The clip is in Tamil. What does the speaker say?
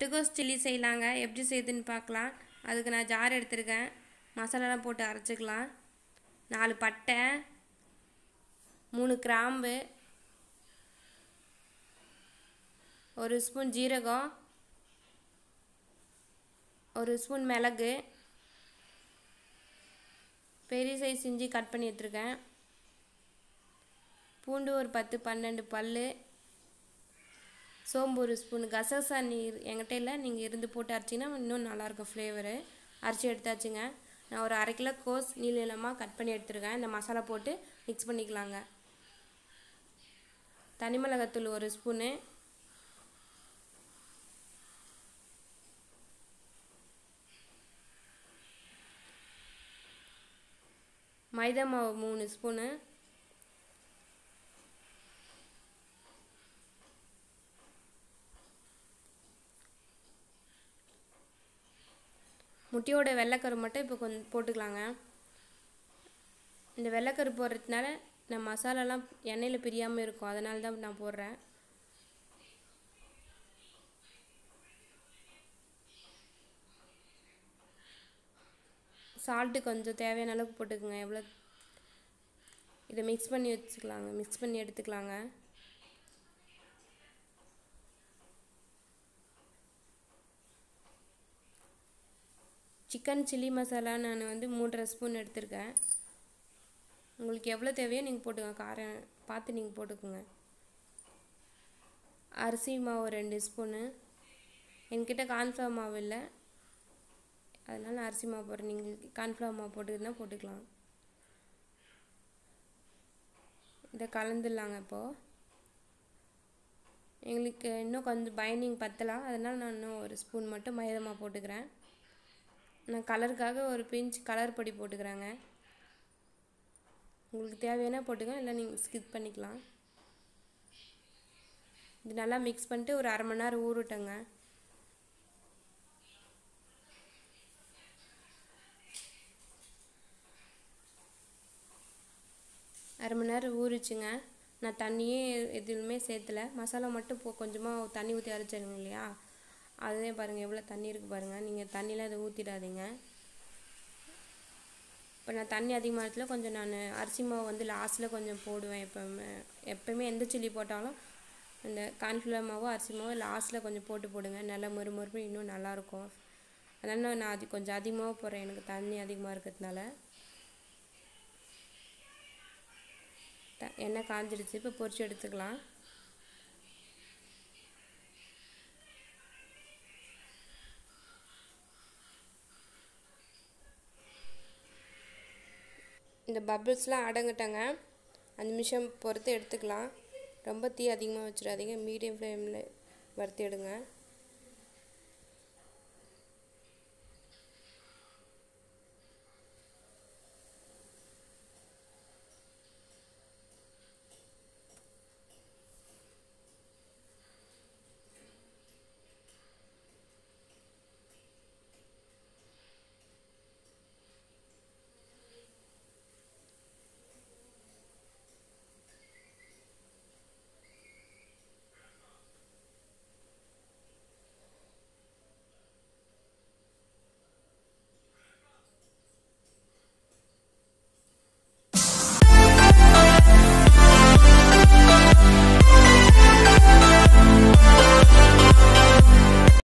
முட்டைகோஸ் சில்லி செய்யலாங்க எப்படி செய்யுதுன்னு பார்க்கலாம் அதுக்கு நான் ஜார் எடுத்திருக்கேன் மசாலாலாம் போட்டு அரைச்சிக்கலாம் நாலு பட்டை மூணு கிராம்பு ஒரு ஸ்பூன் ஜீரகம் ஒரு ஸ்பூன் மிளகு பெரிய சைஸ் இஞ்சி கட் பண்ணி எடுத்துருக்கேன் பூண்டு ஒரு பத்து பன்னெண்டு பல் சோம்பு ஒரு ஸ்பூன் கசகசா நீர் என்கிட்ட இல்லை நீங்கள் இருந்து போட்டு அரைச்சிங்கன்னா இன்னும் நல்லாயிருக்கும் ஃப்ளேவரு அரைச்சி எடுத்தாச்சுங்க நான் ஒரு அரை கிலோ கோஸ் நீள நீளமாக கட் பண்ணி எடுத்துருக்கேன் இந்த மசாலா போட்டு மிக்ஸ் பண்ணிக்கலாங்க தனி மிளகாத்தூள் ஒரு ஸ்பூனு மைதா மாவு மூணு ஸ்பூனு முட்டையோட வெள்ளைக்கரு மட்டும் இப்போ கொஞ்சம் போட்டுக்கலாங்க இந்த வெள்ளைக்கரு போடுறதுனால நான் மசாலாலாம் எண்ணெயில் பிரியாமல் இருக்கும் அதனால தான் நான் போடுறேன் சால்ட்டு கொஞ்சம் தேவையான அளவுக்கு போட்டுக்கோங்க எவ்வளோ இதை மிக்ஸ் பண்ணி வச்சுக்கலாங்க மிக்ஸ் பண்ணி எடுத்துக்கலாங்க சிக்கன் சில்லி மசாலா நான் வந்து மூன்றரை ஸ்பூன் எடுத்திருக்கேன் உங்களுக்கு எவ்வளோ தேவையோ நீங்கள் போட்டுக்கோங்க காரம் பார்த்து நீங்கள் போட்டுக்கோங்க அரிசி மாவு ரெண்டு ஸ்பூனு என்கிட்ட கார்ன்ஃப்ளவர் மாவு இல்லை அதனால் அரிசி மாவு போடுறேன் நீங்கள் கார்ன்ஃப்ளவர் மாவு போட்டுக்கிட்டால் போட்டுக்கலாம் இதை கலந்துடலாங்க இப்போது எங்களுக்கு இன்னும் கொஞ்சம் பைண்டிங் பத்தலாம் அதனால் நான் இன்னும் ஒரு ஸ்பூன் மட்டும் மைதா மாவு போட்டுக்கிறேன் நான் கலருக்காக ஒரு பிஞ்ச் கலர் பொடி போட்டுக்கிறேங்க உங்களுக்கு தேவையான போட்டுக்கோங்க இல்லை நீங்கள் ஸ்கிப் பண்ணிக்கலாம் இது நல்லா மிக்ஸ் பண்ணிட்டு ஒரு அரை மணி நேரம் ஊறட்டங்க அரை மணி நேரம் ஊறிச்சுங்க நான் தண்ணியே எதுவுமே சேர்த்தல மசாலா மட்டும் இப்போ கொஞ்சமாக தண்ணி ஊற்றி அரைச்சிருங்க இல்லையா அதுவே பாருங்கள் எவ்வளோ தண்ணி இருக்குது பாருங்கள் நீங்கள் தண்ணியெலாம் இதை ஊற்றிடாதீங்க இப்போ நான் தண்ணி அதிகமாக இடத்துல கொஞ்சம் நான் அரிசி மாவு வந்து லாஸ்ட்டில் கொஞ்சம் போடுவேன் எப்போவுமே எப்போவுமே எந்த சில்லி போட்டாலும் இந்த கார்ன்ஃப்ளவர் மாவோ அரிசி மாவோ லாஸ்ட்டில் கொஞ்சம் போட்டு போடுங்க நல்லா மொறு மொறுப்பு இன்னும் நல்லாயிருக்கும் அதனால் நான் அது கொஞ்சம் அதிகமாக போடுறேன் எனக்கு தண்ணி அதிகமாக இருக்கிறதுனால எண்ணெய் காஞ்சிடுச்சு இப்போ பொரிச்சு எடுத்துக்கலாம் இந்த பபிள்ஸ்லாம் அடங்கட்டங்க அஞ்சு நிமிஷம் பொறுத்து எடுத்துக்கலாம் ரொம்ப தீ அதிகமாக வச்சிடாதீங்க மீடியம் ஃப்ளேமில் வறுத்து எடுங்க